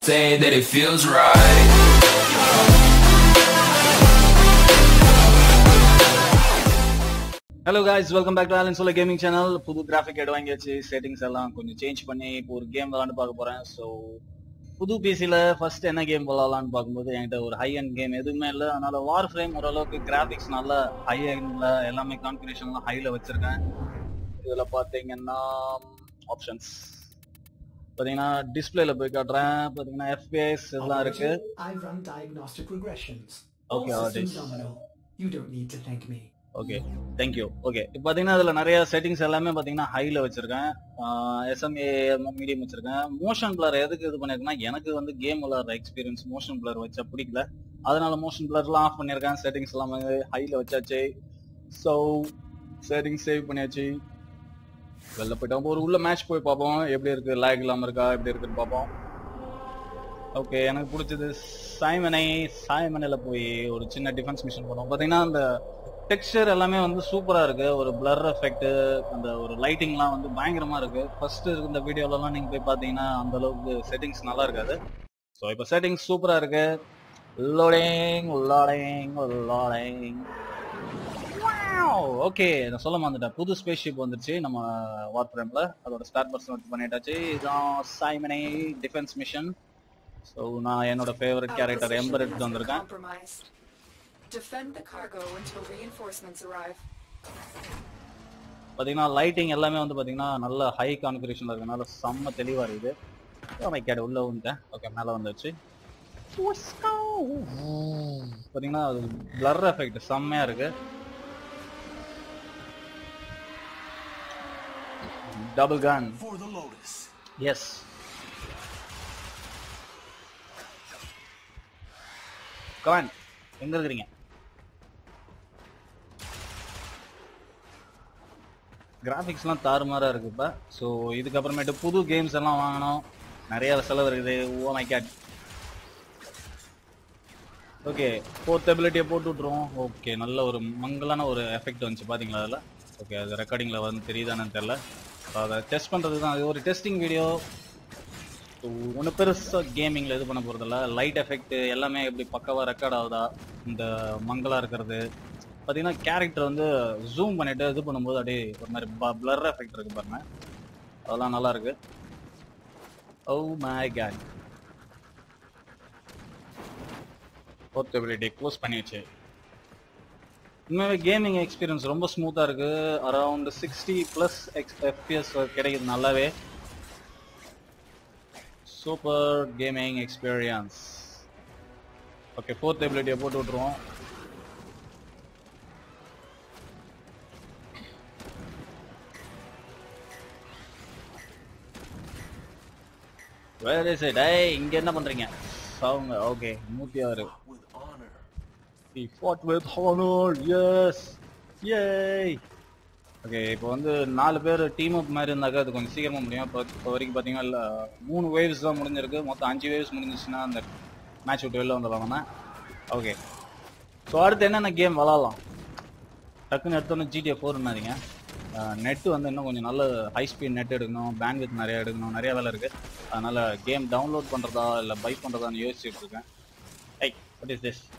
Say that it feels right. Hello guys welcome back to Alan சோல gaming channel புது graphic எடு வாங்கியாச்சு settings எல்லாம் கொஞ்சம் சேஞ்ச் பண்ணி இப்போ ஒரு கேம் விளாண்டு பார்க்க போறேன் ஸோ புது பிசியில் ஃபர்ஸ்ட் என்ன கேம் விளாடலாம்னு பார்க்கும்போது என்கிட்ட ஒரு ஹை அண்ட் கேம் எதுவுமே இல்லை அதனால வார் ஃப்ரேம் ஓரளவுக்கு கிராஃபிக்ஸ் நல்ல ஹை அண்ட்ல எல்லாமே கான்ஃபிகரேஷன்லாம் ஹைல வச்சிருக்கேன் இதில் பார்த்தீங்கன்னா ஆப்ஷன்ஸ் பார்த்தீங்கன்னா டிஸ்பிளேல போய் காட்டுறேன் பார்த்தீங்கன்னா எஃபிஎஸ் இதெல்லாம் இருக்கு I run diagnostic regressions. Okay, All all systems right. nominal. You don't need to thank me. Okay thank you okay இப்போ பார்த்தீங்கன்னா அதில் நிறைய செட்டிங்ஸ் எல்லாமே பார்த்தீங்கன்னா ஹையில் வச்சிருக்கேன் எஸ்எம்ஏ மீடியம் வச்சிருக்கேன் மோஷன் பிளர் எதுக்கு இது பண்ணியிருக்கேன்னா எனக்கு வந்து கேம் விளாட்ற எக்ஸ்பீரியன்ஸ் மோஷன் பிளர் வச்சா பிடிக்கல அதனால மோஷன் பிளர்லாம் ஆஃப் பண்ணியிருக்கேன் செட்டிங்ஸ் எல்லாமே ஹையில் வச்சாச்சு ஸோ செட்டிங்ஸ் சேவ் பண்ணியாச்சு வெளில போயிட்டோம் ஒரு உள்ள மேட்ச் போய் பார்ப்போம் எப்படி இருக்கு லேக் இல்லாமல் இருக்கா எப்படி இருக்குன்னு பார்ப்போம் ஓகே எனக்கு பிடிச்சது சாய்மனை சாய்மனையில் போய் ஒரு சின்ன டிஃபென்ஸ் மிஷன் பண்ணுவோம் பார்த்தீங்கன்னா அந்த டெக்ஸ்டர் எல்லாமே வந்து சூப்பரா இருக்கு ஒரு பிளர் எஃபெக்ட் அந்த ஒரு லைட்டிங்லாம் வந்து பயங்கரமா இருக்கு ஃபர்ஸ்ட் இருந்த வீடியோலலாம் நீங்க போய் பார்த்தீங்கன்னா அந்த அளவுக்கு செட்டிங்ஸ் நல்லா இருக்காது ஸோ இப்போ செட்டிங்ஸ் சூப்பரா இருக்கு லோடிங் லோடிங் லோடிங் ஓகே நான் சொல்ல மறந்துட்டேன் புது ஸ்பேஸ் ஷிப் வந்துருச்சு நம்ம வார் ஃப்ரேம்ல அதோட ஸ்டார்ட் பர்சன் பண்ணிட்டாச்சு இதுதான் சாய்மனை டிஃபென்ஸ் மிஷன் ஸோ நான் என்னோட ஃபேவரட் கேரக்டர் எம்பர் எடுத்துட்டு வந்திருக்கேன் Compromised. Defend the cargo until reinforcements arrive. பாத்தீங்கன்னா லைட்டிங் எல்லாமே வந்து பாத்தீங்கன்னா நல்ல ஹை கான்ஃபிகரேஷன்ல இருக்கனால செம்ம தெளிவா இருக்குது மை கேட் உள்ள வந்துட்டேன் ஓகே மேல வந்துருச்சு பாத்தீங்கன்னா அது பிளர் எஃபெக்ட் செம்மையா இருக்கு double gun For the Lotus. Yes come on எங்க இருக்கிறீங்க கிராஃபிக்ஸ்லாம் தாறுமாறா இருக்கு இப்போ ஸோ இதுக்கப்புறமேட்டு புது கேம்ஸ் எல்லாம் வாங்கணும் நிறைய செலவு இருக்குது ஓ மை கேட் ஓகே போர்ட்டபிலிட்டியை போட்டு விட்ருவோம் ஓகே நல்ல ஒரு மங்கலான ஒரு எஃபெக்ட் வந்துச்சு பார்த்தீங்களா அதில் ஓகே அது ரெக்கார்டிங்கில் வந்து தெரியுதானு தெரில அதை டெஸ்ட் பண்ணுறது தான் அது ஒரு டெஸ்டிங் வீடியோ ஒன்று பெருசாக கேமிங்கில் இது பண்ண போகிறதில்ல லைட் எஃபெக்ட் எல்லாமே எப்படி பக்காவாக ரெக்கார்ட் ஆகுதா இந்த மங்கலாக இருக்கிறது பார்த்தீங்கன்னா கேரக்டர் வந்து ஜூம் பண்ணிட்டு இது பண்ணும்போது அப்படியே ஒரு மாதிரி பிளர் எஃபெக்ட் இருக்கு பாருங்க அதெல்லாம் நல்லா இருக்கு oh my god portability close பண்ணியாச்சு உண்மையாகவே கேமிங் எக்ஸ்பீரியன்ஸ் ரொம்ப ஸ்மூத்தாக இருக்கு around sixty plus X FPS கிடைக்குது நல்லாவே சூப்பர் கேமிங் எக்ஸ்பீரியன்ஸ் ஓகே ஃபோர்த் எபிலிட்டியை போட்டு விட்ருவோம் வேர் இஸ் இட் ஏய் இங்க என்ன பண்றீங்க சவுங்க ஓகே நூத்தி ஆறு With honor. He fought with honor yes yay okay இப்போ வந்து நாலு பேர் டீம் அப் மாதிரி இருந்தாக்கா அது கொஞ்சம் சீக்கிரமா முடியும் இப்போ இப்போ வரைக்கும் பார்த்தீங்கன்னா இல்லை மூணு வேவ்ஸ் தான் முடிஞ்சிருக்கு மொத்தம் அஞ்சு வேவ்ஸ் முடிஞ்சிச்சுன்னா அந்த மேட்ச் விட்டு வெளில வந்துடலாம் ஓகே ஸோ அடுத்து என்னென்ன கேம் விளாட்லாம் டக்குன்னு எடுத்தோன்னே ஜிடிஏ ஃபோர்னாதீங்க நெட்டு வந்து இன்னும் கொஞ்சம் நல்ல ஹை ஸ்பீட் நெட் எடுக்கணும் பேண்ட்வித் நிறைய எடுக்கணும் நிறைய வேலை இருக்கு அதனால கேம் டவுன்லோட் பண்றதா இல்லை பை பண்றதான்னு யோசிச்சுட்டு இருக்கேன் I what is this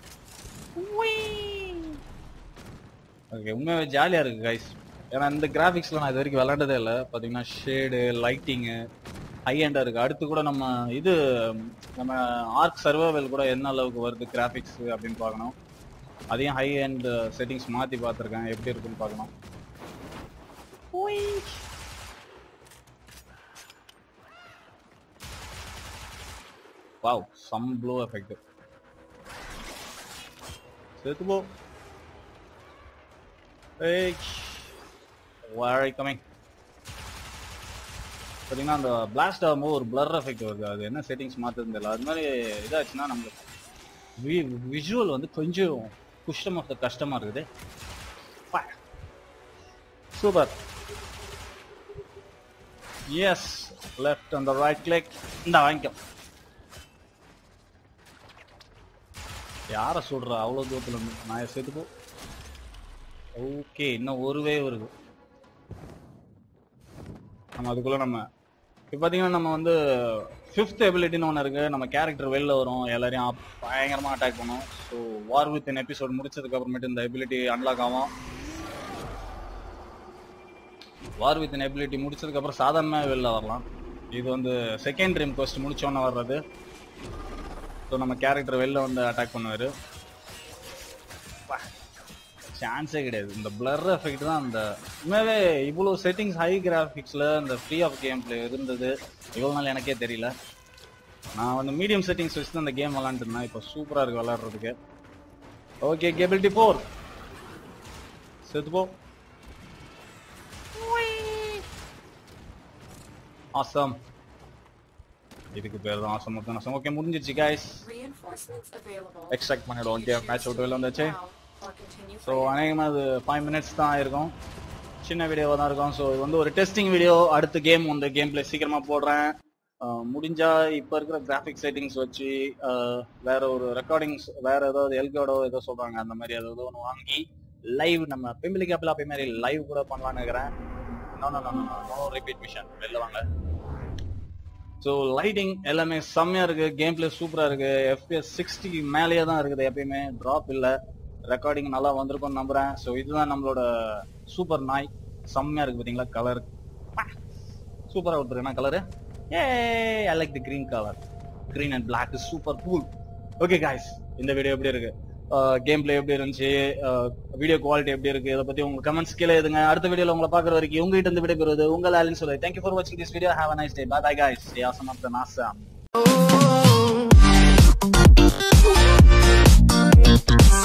okay உண்மையாவே ஜாலியாக இருக்கு கைஸ் ஏன்னா இந்த கிராஃபிக்ஸில் நான் இது வரைக்கும் விளாண்டதே இல்லை பார்த்தீங்கன்னா ஷேடு லைட்டிங்கு ஹை ஹெண்டாக இருக்குது அடுத்து கூட நம்ம இது நம்ம ஆர்க் சர்வைவல் கூட என்ன அளவுக்கு வருது கிராஃபிக்ஸ் அப்படின்னு பார்க்கணும் அதையும் ஹை அண்ட் செட்டிங்ஸ் மாற்றி பார்த்துருக்கேன் எப்படி இருக்குன்னு பார்க்கணும் வாவ் சம் ப்ளூ எஃபெக்ட் செத்து போ ஏய் where are you coming பார்த்தீங்கன்னா அந்த பிளாஸ்ட் ஆகும்போது ஒரு பிளர் எஃபெக்ட் வருது அது என்ன செட்டிங்ஸ் மாற்றுறது தெரியல அது மாதிரி இதாச்சுன்னா நம்மளுக்கு விஷுவல் வந்து கொஞ்சம் குஷ்டம் ஆஃப் த கஷ்டமாக இருக்குது சூப்பர் எஸ் லெஃப்ட் அந்த ரைட் கிளிக் இந்த வாங்கிக்கோ யாரை சொல்ற அவ்வளோ தூரத்தில் இருந்து நான் சேர்த்துக்கோ ஓகே இன்னும் ஒரு வே வருது நம்ம அதுக்குள்ள நம்ம இப்போ பார்த்தீங்கன்னா நம்ம வந்து ஃபிஃப்த் எபிலிட்டின்னு ஒன்று இருக்கு நம்ம கேரக்டர் வெளில வரும் எல்லாரையும் அப்- பயங்கரமா அட்டாக் பண்ணும் so war with in episode முடிச்சதுக்கு அப்புறமேட்டு இந்த எபிலிட்டி அன்லாக் ஆகும் வார் வித் இன் எபிலிட்டி முடிச்சதுக்கு அப்புறம் சாதாரணமாக வெளில வரலாம் இது வந்து செகண்ட் ட்ரீம் கொஸ்ட் முடிச்சோன்னே வர்றது ஸோ நம்ம கேரக்டர் வெளில வந்து அட்டாக் பண்ணுவாரு சான்ஸே கிடையாது இந்த பிளர் எஃபெக்ட் தான் அந்த உண்மையாவே இவ்வளோ செட்டிங்ஸ் ஹை கிராஃபிக்ஸில் இந்த ஃப்ரீ ஆஃப் கேம் பிளே இருந்தது இவ்வளோ நாள் எனக்கே தெரியல நான் வந்து மீடியம் செட்டிங்ஸ் வச்சு தான் இந்த கேம் விளாண்டுருந்தேன் இப்போ சூப்பராக இருக்கு விளாட்றதுக்கு ஓகே கேபிலிட்டி ஃபோர் செத்து போ ஆசம் இதுக்கு பேர் தான் ஆசம் ஆசம் ஓகே முடிஞ்சிச்சு guys Reinforcements available. எக்ஸ்ட்ராக்ட் பண்ணிடுவோம் கேம் மேட்ச் விட்டு வெளில வந்துச்சு Now, or continue so fighting. அநேகமாக அது ஃபைவ் மினிட்ஸ் தான் இருக்கும் சின்ன வீடியோவாக தான் இருக்கும் ஸோ இது வந்து ஒரு டெஸ்டிங் வீடியோ அடுத்த கேம் வந்து கேம் பிளே சீக்கிரமாக போடுறேன் அஹ் முடிஞ்சா இப்போ இருக்கிற கிராஃபிக் செட்டிங்ஸ் வச்சு அஹ் வேற ஒரு ரெக்கார்டிங்ஸ் வேற ஏதாவது எல்கோடோ ஏதோ சொல்றாங்க அந்த மாதிரி ஏதாவது ஒன்று வாங்கி லைவ் நம்ம பிம்பிளி கேப்பில் அப்படி மாதிரி லைவ் கூட பண்ணலாம்னு இருக்கிறேன் no no no no repeat mission வெளில வாங்க ஸோ லைட்டிங் எல்லாமே செம்மையா இருக்கு கேம் பிளே சூப்பரா இருக்கு எஃபிஎஸ் சிக்ஸ்டிக்கு மேலேயே தான் இருக்குது எப்பயுமே ட்ராப் இல்லை ரெக்கார்டிங் நல்லா வந்திருக்கும்னு நம்புறேன் ஸோ இதுதான் நம்மளோட சூப்பர் நாய் செம்மையா இருக்கு பாத்தீங்களா கலர் சூப்பரா கொடுத்துருக்கேன் colour eh I like the green colour green and black super cool okay guys இந்த வீடியோ எப்படி இருக்கு கேம் பிளே எப்படி இருந்துச்சு வீடியோ குவாலிட்டி எப்படி இருக்கு இதை பத்தி உங்க கமெண்ட்ஸ் கீழே எழுதுங்க அடுத்த வீடியோல உங்களை பாக்குற வரைக்கும் உங்ககிட்ட இருந்து விடைபெறுவது உங்கள் ஆலின்னு சொல்லி தேங்க்யூ ஃபார் வாட்சிங் this video have a nice day bye bye guys யாசம் ஆஃப் த நாசம்